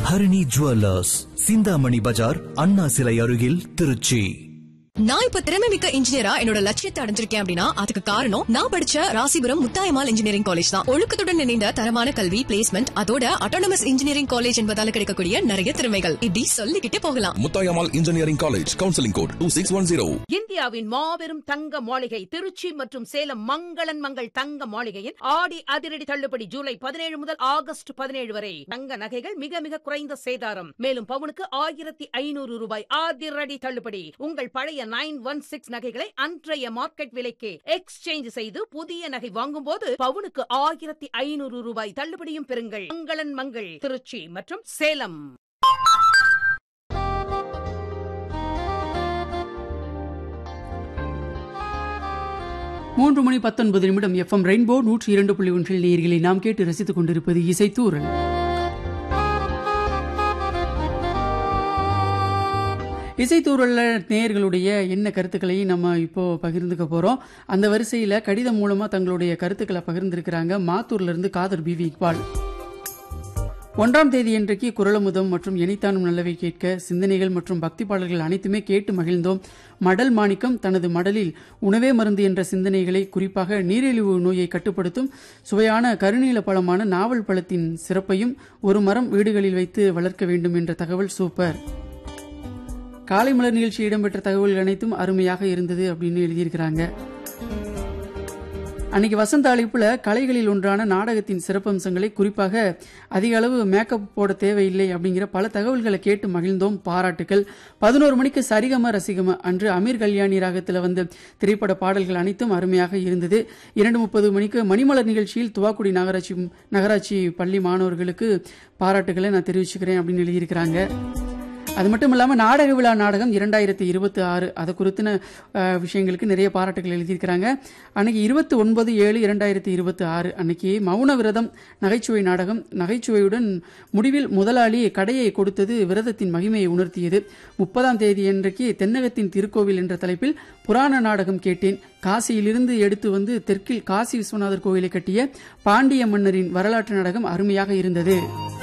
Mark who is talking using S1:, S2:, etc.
S1: Harini jewellers Chintamani Bazaar Anna சிலை அருகில் திருச்சி
S2: நான் இப்ப திறமை மிக்க இன்ஜினியரா என்னோட லட்சியத்தை அடைஞ்சிருக்கேன் அப்படின்னா அதுக்கு காரணம் நான் படிச்ச ராசிபுரம் முத்தாயமால் இன்ஜினியரிங் காலேஜ் தான் ஒழுக்கத்துடன் இணைந்த தரமான கல்வி பிளேஸ்மெண்ட் அதோட அட்டானமஸ் இன்ஜினியரிங் காலேஜ் என்பதால கிடைக்கக்கூடிய நிறைய திறமைகள் இப்படி சொல்லிக்கிட்டே போகலாம்
S3: Muthayammal engineering college counselling code two six one zero
S4: இந்தியாவின் மாபெரும் தங்க மாளிகை திருச்சி மற்றும் சேலம் மங்களன் மங்கள் தங்க மாளிகையின் ஆடி அதிரடி தள்ளுபடி ஜூலை பதினேழு முதல் ஆகஸ்ட் பதினேழு வரை தங்க நகைகள் மிக மிக குறைந்த சேதாரம் மேலும் பவுனுக்கு ஆயிரத்தி ஐநூறு ரூபாய் அதிரடி தள்ளுபடி உங்கள் பழைய நைன் ஒன் சிக்ஸ் நகைகளை அன்றைய மார்க்கெட் விலைக்கு எக்ஸ்சேஞ்ச் செய்து புதிய நகை வாங்கும் போது பவுனுக்கு ஆயிரத்தி ஐநூறு ரூபாய் தள்ளுபடியும் பெறுங்கள் மங்களன் மங்கள் திருச்சி மற்றும் சேலம்
S5: மூன்று மணி பத்தொன்பது நிமிடம் எஃப்எம் ரெயின்போ நூற்றி இரண்டு புள்ளி ஒன்றில் நேயர்களை நாம் கேட்டு ரசித்துக் கொண்டிருப்பது இசைத்தூரல் இசைத்தூரல்ல நேயர்களுடைய என்ன கருத்துக்களையும் நம்ம இப்போ பகிர்ந்துக்க போறோம் அந்த வரிசையில கடிதம் மூலமா தங்களுடைய கருத்துக்களை பகிர்ந்திருக்கிறாங்க மாத்தூர்ல இருந்து காதர் பிவி இக்பால் ஒன்றாம் தேதி இன்றைக்கு குரலமுதம் மற்றும் எனித்தானும் நல்லவை கேட்க சிந்தனைகள் மற்றும் பக்தி பாடல்கள் அனைத்துமே கேட்டு மகிழ்ந்தோம் மடல் மாணிக்கம் தனது மடலில் உணவே மருந்து என்ற சிந்தனைகளை குறிப்பாக நீரிழிவு நோயை கட்டுப்படுத்தும் சுவையான கருநீல பழமான நாவல் பழத்தின் சிறப்பையும் ஒரு மரம் வீடுகளில் வைத்து வளர்க்க வேண்டும் என்ற தகவல் சூப்பர் காலை மலர் நிகழ்ச்சி இடம்பெற்ற தகவல்கள் அனைத்தும் அருமையாக இருந்தது அப்படின்னு எழுதியிருக்கிறாங்க அன்னைக்கு வசந்த அழைப்புல கலைகளில் ஒன்றான நாடகத்தின் சிறப்பம்சங்களை குறிப்பாக அதிக அளவு மேக்கப் போட தேவையில்லை அப்படிங்கிற பல தகவல்களை கேட்டு மகிழ்ந்தோம் பாராட்டுகள் பதினோரு மணிக்கு சரிகம ரசிகம அன்று அமீர் கல்யாணி ராகத்தில் வந்த திரைப்பட பாடல்கள் அனைத்தும் அருமையாக இருந்தது இரண்டு முப்பது மணிக்கு மணிமலர் நிகழ்ச்சியில் துவாக்குடி நகராட்சி நகராட்சி பள்ளி மாணவர்களுக்கு பாராட்டுகளை நான் தெரிவிச்சுக்கிறேன் அப்படின்னு எழுதியிருக்கிறாங்க அது மட்டும் இல்லாமல் நாடக விழா நாடகம் இரண்டாயிரத்தி இருபத்தி ஆறு அதை குறித்தின அஹ், விஷயங்களுக்கு நிறைய பாராட்டுகள் எழுதியிருக்கிறாங்க அன்னைக்கு இருபத்தி ஒன்பது ஏழு இரண்டாயிரத்தி இருபத்தி ஆறு அன்னைக்கு மௌன விரதம் நகைச்சுவை நாடகம் நகைச்சுவையுடன் முடிவில் முதலாளி கடையை கொடுத்தது விரதத்தின் மகிமையை உணர்த்தியது முப்பதாம் தேதி அன்றைக்கு தென்னகத்தின் திருக்கோவில் என்ற தலைப்பில் புராண நாடகம் கேட்டேன் காசியிலிருந்து எடுத்து வந்து தெற்கில் காசி விஸ்வநாதர் கோவிலை கட்டிய பாண்டிய மன்னரின் வரலாற்று நாடகம் அருமையாக இருந்தது